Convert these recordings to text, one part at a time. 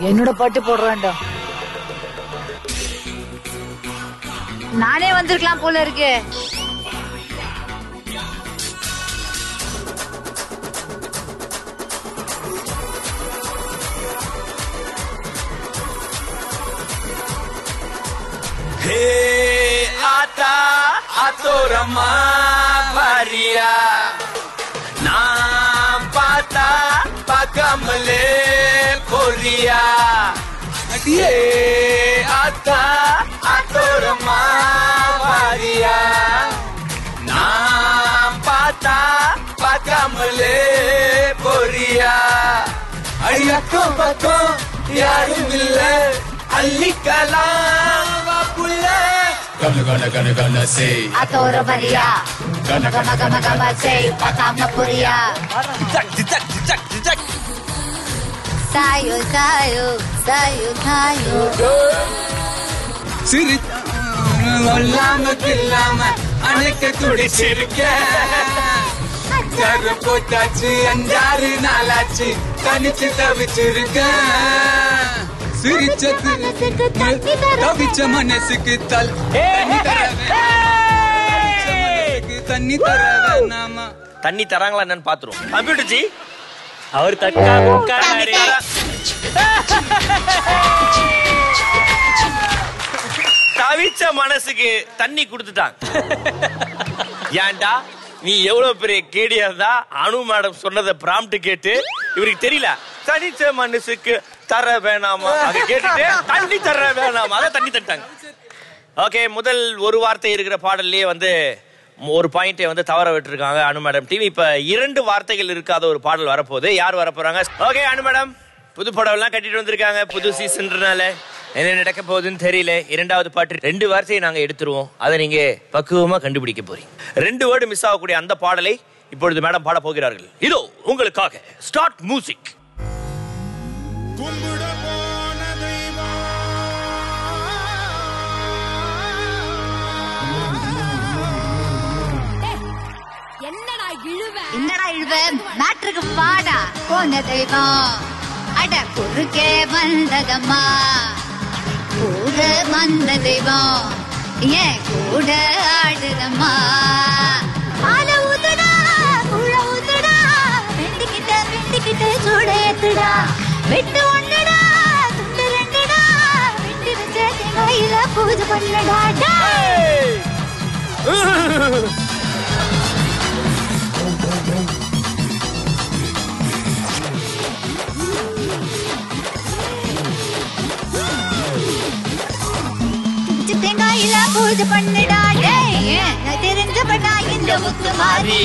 என்னோட பாட்டு போட வேண்டாம் நானே வந்திருக்கலாம் போல இருக்கு हे आता आतो रमा भारिया नाम पाता पकमले पोरिया हे आता आतो रमा भारिया नाम पाता पकमले पोरिया அடியக்கோ பக்கோ யாரும் இல்ல அள்ளிக்கலாம் புள்ள Gonna, gonna, gonna, gonna say. அதோர வரியா Gonna, கம gonna, கம gonna, கம gonna செய் பகாம புரியா ஜிஜக் ஜிஜக் ஜிஜக் ஜிஜக் சாயோ சாயோ சாயோ சாயோ சிரி சொல்லாம கில்லாம அணைக்க துடிச்சிருக்கேன் கரு போட்டாச்சு அஞ்சாறு நாளாச்சு தனிச்சு தவிச்சிருக்கேன் சிரிச்சது மனசுக்கு தண்ணி தர தவிச்ச மனசுக்கு தல் தண்ணி தர வேணாமா? தண்ணி தர வேணாமா தண்ணி தராங்களா என்னன்னு பாத்துருவோம் கம்ப்யூட்டர் ஜி அவர் தக்கா முக்கா நிறையா தவிச்ச மனசுக்கு தண்ணி கொடுத்துட்டாங்க ஏன்டா நீ எவ்வளவு பெரிய கேடியா இருந்தா அனு மேடம் சொன்னதை பிராம்ட் கேட்டு இவருக்கு தெரியல தனிச்ச மனசுக்கு தர வேணாமா அதை கேட்டுட்டு தண்ணி தர வேணாமா அதை தண்ணி தட்டாங்க ஓகே முதல் ஒரு வார்த்தை இருக்கிற பாடல்லையே வந்து ஒரு பாயிண்டை வந்து தவற விட்டுருக்காங்க அனு மேடம் டீம் இப்ப இரண்டு வார்த்தைகள் இருக்காத ஒரு பாடல் வரப்போகுது யார் வரப்போறாங்க ஓகே அனு மேடம் புது படம் எல்லாம் கட்டிட்டு வந்திருக்காங்க புது சீசன்றனால என்ன நடக்க போகுதுன்னு தெரியல இரண்டாவது பாட்டு ரெண்டு வார்த்தையை நாங்க எடுத்துருவோம் அதை நீங்க பக்குவமா கண்டுபிடிக்க போறீங்க ரெண்டு வேர்டு மிஸ் ஆகக்கூடிய அந்த பாடலை இப்பொழுது மேடம் பாட போகிறார்கள் இதோ உங்களுக்காக ஸ்டார்ட் மியூசிக் கும்பிட போன என்னடா இழுவ என்னடா இழுவ மேட்ருக்கு பாடா போன தெய்வம் அட குறுக்கே வந்ததம்மா கூட வந்த தெய்வம் ஏன் கூட ஆடுதம்மா பால ஊத்துடா உள்ள ஊத்துடா வெண்டிக்கிட்ட வெண்டிக்கிட்ட சூட ஏத்துடா வெட்டு ஒண்ணுடா துண்டு ரெண்டுடா வெட்டி வச்ச தேங்காயில பூஜை பண்ணடா டேய். பிச்சு தேங்காயில பூஜை பண்ணுடா டேய் நான் தெரிஞ்சவனா இந்த முத்து மாறி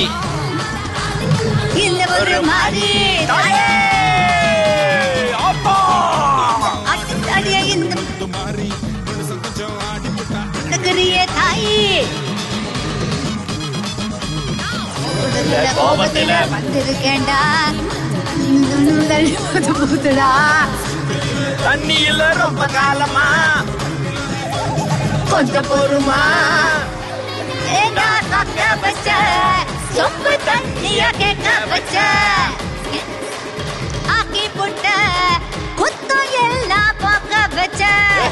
இந்த ஒரு மாறி அடிய இந்த நகரிய தாயி உடல்ல கோபத்துல வந்திருக்கேன்டா இந்த நூதல் புது புதுடா தண்ணியில ரொம்ப காலமா கொஞ்சம் பொறுமா ஏண்டா சாப்பிட வச்ச சொம்பு தண்ணிய கேட்க வச்ச ஆக்கி புட்ட குத்தம் எல்லாம் போக்க வச்ச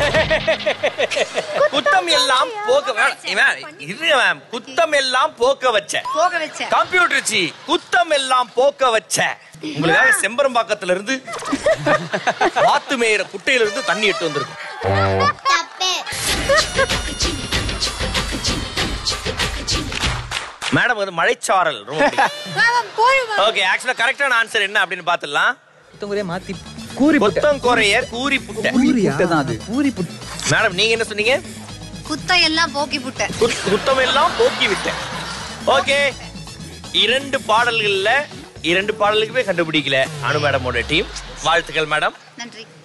குத்தம் எல்லாம் போக்க வேணாம். இவன் இரு மேம் குத்தம் எல்லாம் போக்க வச்ச போக வச்ச கம்ப்யூட்டர் சி குத்தம் எல்லாம் போக்க வச்ச உங்களுக்காக செம்பரம்பாக்கத்துல இருந்து வாத்து மேயிற குட்டையில இருந்து தண்ணி எட்டு வந்திருக்கும் தப்பே மேடம் வந்து மழைச்சாரல் ரொம்ப ஓகே ஆக்சுவலா கரெக்டான ஆன்சர் என்ன அப்படின்னு பாத்துடலாம் மாத்தி கூறி புத்தம் குறைய கூறி புட்ட தான் அது பூரி புட்டு மேடம் நீங்க என்ன சொன்னீங்க குத்தம் எல்லாம் போக்கி புட்ட குத்- குத்தம் எல்லாம் போக்கி விட்டேன் ஓகே இரண்டு பாடல்கள்ல இரண்டு பாடலுக்குமே கண்டுபிடிக்கல அனு மேடமோட டீம் வாழ்த்துக்கள் மேடம் நன்றி